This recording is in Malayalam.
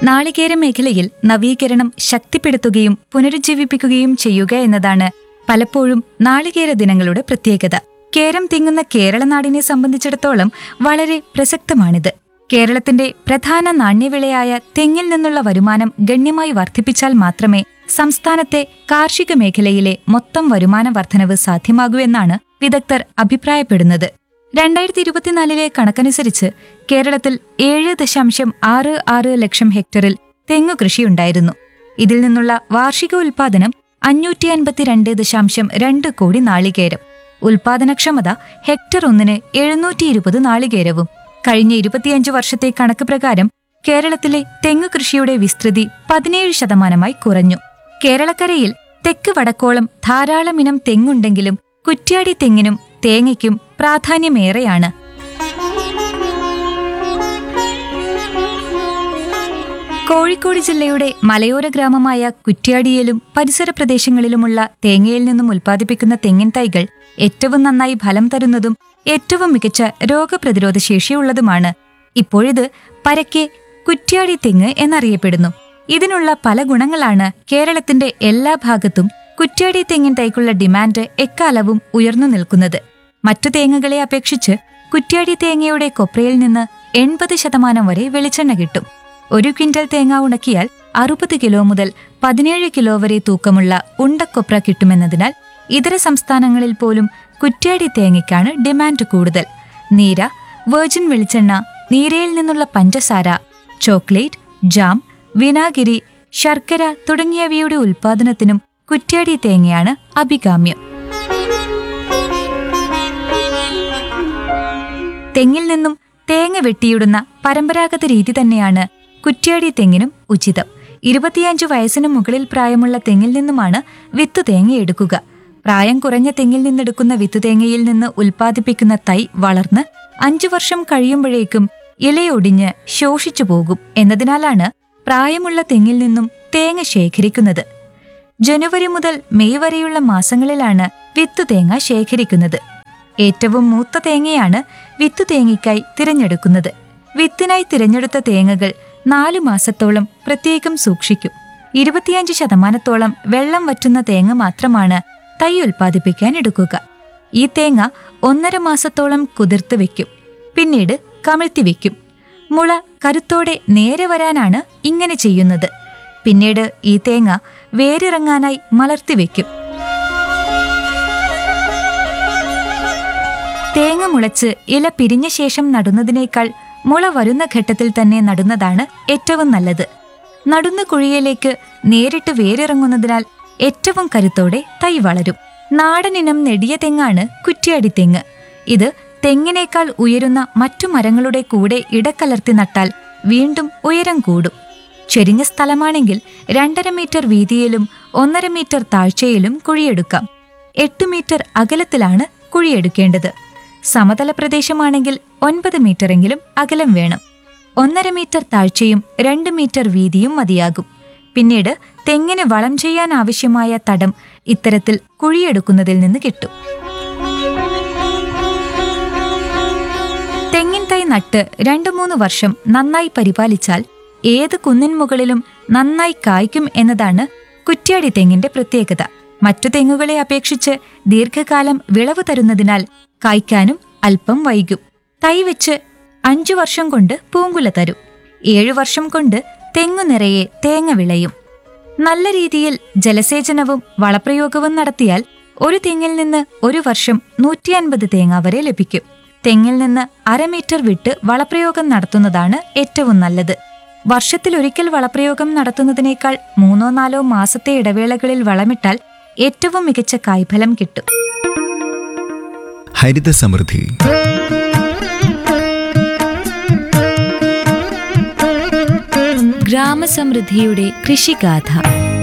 നാളികേര മേഖലയിൽ നവീകരണം ശക്തിപ്പെടുത്തുകയും പുനരുജ്ജീവിപ്പിക്കുകയും ചെയ്യുക എന്നതാണ് പലപ്പോഴും നാളികേര ദിനങ്ങളുടെ പ്രത്യേകത കേരം തിങ്ങുന്ന കേരള നാടിനെ സംബന്ധിച്ചിടത്തോളം വളരെ പ്രസക്തമാണിത് കേരളത്തിന്റെ പ്രധാന നാണ്യവിളയായ തെങ്ങിൽ നിന്നുള്ള വരുമാനം ഗണ്യമായി വർദ്ധിപ്പിച്ചാൽ മാത്രമേ സംസ്ഥാനത്തെ കാർഷിക മേഖലയിലെ മൊത്തം വരുമാന വർധനവ് സാധ്യമാകൂ എന്നാണ് വിദഗ്ധർ അഭിപ്രായപ്പെടുന്നത് രണ്ടായിരത്തി ഇരുപത്തിനാലിലെ കണക്കനുസരിച്ച് കേരളത്തിൽ ഏഴ് ദശാംശം ആറ് ആറ് ലക്ഷം ഹെക്ടറിൽ തെങ്ങു കൃഷിയുണ്ടായിരുന്നു ഇതിൽ നിന്നുള്ള വാർഷിക ഉൽപാദനം അഞ്ഞൂറ്റി അൻപത്തിരണ്ട് ദശാംശം രണ്ട് കോടി നാളികേരം ഉൽപാദനക്ഷമത ഹെക്ടർ ഒന്നിന് എഴുന്നൂറ്റി ഇരുപത് നാളികേരവും കഴിഞ്ഞ ഇരുപത്തിയഞ്ച് വർഷത്തെ കണക്ക് പ്രകാരം കേരളത്തിലെ തെങ്ങു കൃഷിയുടെ വിസ്തൃതി പതിനേഴ് ശതമാനമായി കുറഞ്ഞു കേരളക്കരയിൽ തെക്ക് വടക്കോളം ധാരാളം ഇനം തെങ്ങുണ്ടെങ്കിലും കുറ്റ്യാടി തെങ്ങിനും തേങ്ങയ്ക്കും പ്രാധാന്യമേറെയാണ് കോഴിക്കോട് ജില്ലയുടെ മലയോര ഗ്രാമമായ കുറ്റ്യാടിയിലും പരിസര പ്രദേശങ്ങളിലുമുള്ള തേങ്ങയിൽ നിന്നും ഉൽപ്പാദിപ്പിക്കുന്ന തെങ്ങിൻ തൈകൾ ഏറ്റവും നന്നായി ഫലം തരുന്നതും ഏറ്റവും മികച്ച രോഗപ്രതിരോധ ശേഷിയുള്ളതുമാണ് ഇപ്പോഴിത് പരക്കെ കുറ്റ്യാടി തെങ്ങ് എന്നറിയപ്പെടുന്നു ഇതിനുള്ള പല ഗുണങ്ങളാണ് കേരളത്തിന്റെ എല്ലാ ഭാഗത്തും കുറ്റ്യാടി തെങ്ങിൻ തൈക്കുള്ള ഡിമാൻഡ് എക്കാലവും ഉയർന്നു നിൽക്കുന്നത് മറ്റു തേങ്ങകളെ അപേക്ഷിച്ച് കുറ്റ്യാടി തേങ്ങയുടെ കൊപ്രയിൽ നിന്ന് എൺപത് ശതമാനം വരെ വെളിച്ചെണ്ണ കിട്ടും ഒരു ക്വിന്റൽ തേങ്ങ ഉണക്കിയാൽ അറുപത് കിലോ മുതൽ പതിനേഴ് കിലോ വരെ തൂക്കമുള്ള ഉണ്ടക്കൊപ്ര കിട്ടുമെന്നതിനാൽ ഇതര സംസ്ഥാനങ്ങളിൽ പോലും കുറ്റ്യാടി തേങ്ങയ്ക്കാണ് ഡിമാൻഡ് കൂടുതൽ നീര വെർജിൻ വെളിച്ചെണ്ണ നീരയിൽ നിന്നുള്ള പഞ്ചസാര ചോക്ലേറ്റ് ജാം വിനാഗിരി ശർക്കര തുടങ്ങിയവയുടെ ഉൽപാദനത്തിനും കുറ്റ്യാടി തേങ്ങയാണ് അഭികാമ്യം തെങ്ങിൽ നിന്നും തേങ്ങ വെട്ടിയിടുന്ന പരമ്പരാഗത രീതി തന്നെയാണ് കുറ്റ്യാടി തെങ്ങിനും ഉചിതം ഇരുപത്തിയഞ്ച് വയസ്സിന് മുകളിൽ പ്രായമുള്ള തെങ്ങിൽ നിന്നുമാണ് വിത്ത് തേങ്ങ എടുക്കുക പ്രായം കുറഞ്ഞ തെങ്ങിൽ നിന്നെടുക്കുന്ന വിത്ത് തേങ്ങയിൽ നിന്ന് ഉൽപ്പാദിപ്പിക്കുന്ന തൈ വളർന്ന് അഞ്ചു വർഷം കഴിയുമ്പോഴേക്കും ഇലയൊടിഞ്ഞ് ശോഷിച്ചു പോകും എന്നതിനാലാണ് പ്രായമുള്ള തെങ്ങിൽ നിന്നും തേങ്ങ ശേഖരിക്കുന്നത് ജനുവരി മുതൽ മെയ് വരെയുള്ള മാസങ്ങളിലാണ് വിത്തു തേങ്ങ ശേഖരിക്കുന്നത് ഏറ്റവും മൂത്ത തേങ്ങയാണ് വിത്തു തേങ്ങയ്ക്കായി തിരഞ്ഞെടുക്കുന്നത് വിത്തിനായി തിരഞ്ഞെടുത്ത തേങ്ങകൾ നാലു മാസത്തോളം പ്രത്യേകം സൂക്ഷിക്കും ഇരുപത്തിയഞ്ച് ശതമാനത്തോളം വെള്ളം വറ്റുന്ന തേങ്ങ മാത്രമാണ് തൈ ഉൽപ്പാദിപ്പിക്കാൻ എടുക്കുക ഈ തേങ്ങ ഒന്നര മാസത്തോളം കുതിർത്ത് വെക്കും പിന്നീട് കമിഴ്ത്തി വെക്കും മുള കരുത്തോടെ നേരെ വരാനാണ് ഇങ്ങനെ ചെയ്യുന്നത് പിന്നീട് ഈ തേങ്ങ വേരിറങ്ങാനായി മലർത്തി വെക്കും തേങ്ങ മുളച്ച് ഇല പിരിഞ്ഞ ശേഷം നടുന്നതിനേക്കാൾ മുള വരുന്ന ഘട്ടത്തിൽ തന്നെ നടുന്നതാണ് ഏറ്റവും നല്ലത് നടുന്ന കുഴിയിലേക്ക് നേരിട്ട് വേരിറങ്ങുന്നതിനാൽ ഏറ്റവും കരുത്തോടെ തൈ വളരും നാടനിനം നെടിയ തെങ്ങാണ് കുറ്റ്യാടി തെങ്ങ് ഇത് തെങ്ങിനേക്കാൾ ഉയരുന്ന മറ്റു മരങ്ങളുടെ കൂടെ ഇടകലർത്തി നട്ടാൽ വീണ്ടും ഉയരം കൂടും ചെരിഞ്ഞ സ്ഥലമാണെങ്കിൽ രണ്ടര മീറ്റർ വീതിയിലും ഒന്നര മീറ്റർ താഴ്ചയിലും കുഴിയെടുക്കാം എട്ട് മീറ്റർ അകലത്തിലാണ് കുഴിയെടുക്കേണ്ടത് സമതല പ്രദേശമാണെങ്കിൽ ഒൻപത് മീറ്ററെങ്കിലും അകലം വേണം ഒന്നര മീറ്റർ താഴ്ചയും രണ്ട് മീറ്റർ വീതിയും മതിയാകും പിന്നീട് തെങ്ങിന് വളം ചെയ്യാൻ ആവശ്യമായ തടം ഇത്തരത്തിൽ കുഴിയെടുക്കുന്നതിൽ നിന്ന് കിട്ടും തെങ്ങിൻ തൈ നട്ട് രണ്ടു മൂന്ന് വർഷം നന്നായി പരിപാലിച്ചാൽ ഏത് കുന്നിൻ മുകളിലും നന്നായി കായ്ക്കും എന്നതാണ് കുറ്റ്യാടി തെങ്ങിന്റെ പ്രത്യേകത മറ്റു തെങ്ങുകളെ അപേക്ഷിച്ച് ദീർഘകാലം വിളവ് തരുന്നതിനാൽ കായ്ക്കാനും അല്പം വൈകും തൈ വെച്ച് അഞ്ചു വർഷം കൊണ്ട് പൂങ്കുല തരും ഏഴു വർഷം കൊണ്ട് തെങ്ങു നിറയെ തേങ്ങ വിളയും നല്ല രീതിയിൽ ജലസേചനവും വളപ്രയോഗവും നടത്തിയാൽ ഒരു തെങ്ങിൽ നിന്ന് ഒരു വർഷം നൂറ്റി അൻപത് തേങ്ങ വരെ ലഭിക്കും തെങ്ങിൽ നിന്ന് അര മീറ്റർ വിട്ട് വളപ്രയോഗം നടത്തുന്നതാണ് ഏറ്റവും നല്ലത് വർഷത്തിലൊരിക്കൽ വളപ്രയോഗം നടത്തുന്നതിനേക്കാൾ മൂന്നോ നാലോ മാസത്തെ ഇടവേളകളിൽ വളമിട്ടാൽ ഏറ്റവും മികച്ച കായ്ഫലം കിട്ടും ഹരിത സമൃദ്ധി ഗ്രാമസമൃദ്ധിയുടെ കൃഷിഗാഥ